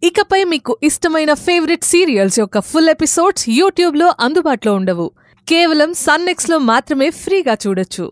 ఇకపై మీకు ఇష్టమైన ఫేవరెట్ సీరియల్స్ యొక్క ఫుల్ ఎపిసోడ్స్ యూట్యూబ్లో అందుబాటులో ఉండవు కేవలం సన్నెక్స్లో మాత్రమే ఫ్రీగా చూడొచ్చు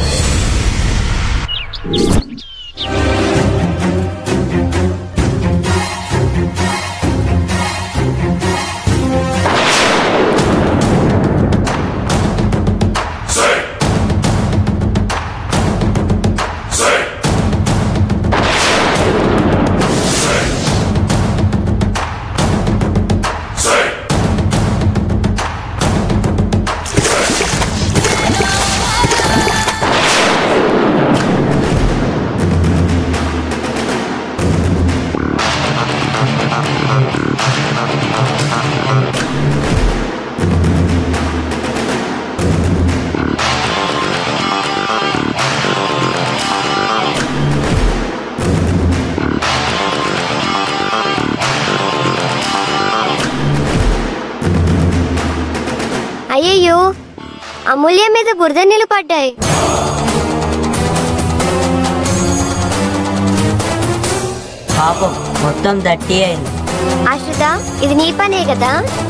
అయ్యయ్యో అమూల్య మీద బురద నీళ్ళు పడ్డాయి పాపం మొత్తం దట్టి అయింది ఆశ్రిత ఇది నీ పనే కదా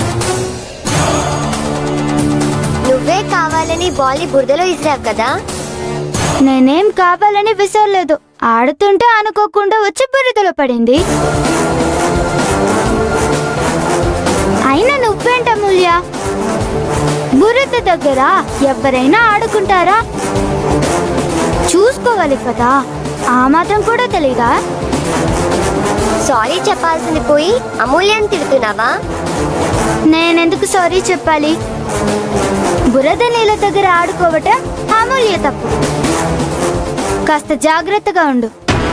నువ్వే కావాలని బాల్ని బురదలో ఇసిరావు కదా నేనేం కావాలని విసరలేదు ఆడుతుంటే అనుకోకుండా వచ్చి బురదలో పడింది అయినా నువ్వేంట అమూల్య బురద దగ్గర ఎవరైనా ఆడుకుంటారా చూసుకోవాలి కదా ఆ మాత్రం కూడా తెలీదా సారీ చెప్పాల్సింది పోయి అమూల్యాన్ని తిడుతున్నావా నేనెందుకు సారీ చెప్పాలి బురద నీళ్ళ దగ్గర ఆడుకోవటం అమూల్య తప్పు కాస్త జాగ్రత్తగా ఉండు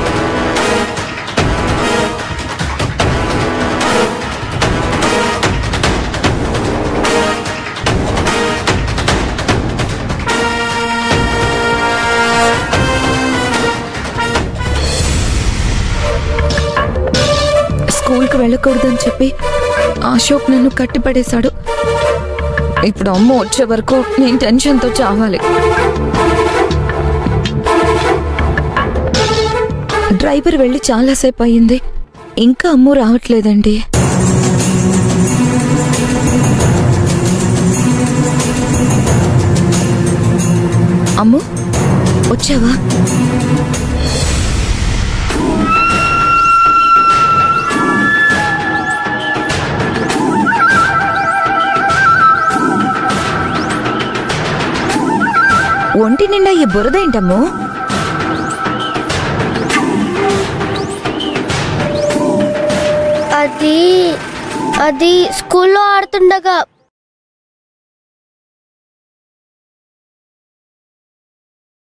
స్కూల్కి వెళ్ళకూడదని చెప్పి అశోక్ నన్ను కట్టిపడేశాడు ఇప్పుడు అమ్మ వచ్చే వరకు నేను టెన్షన్తో చావాలి డ్రైవర్ వెళ్ళి చాలాసేపు అయ్యింది ఇంకా అమ్ము రావట్లేదండి అమ్ము వచ్చావా ఒంటి నిండా ఈ బురదేంటమ్మో అది అది స్కూల్లో ఆడుతుండగా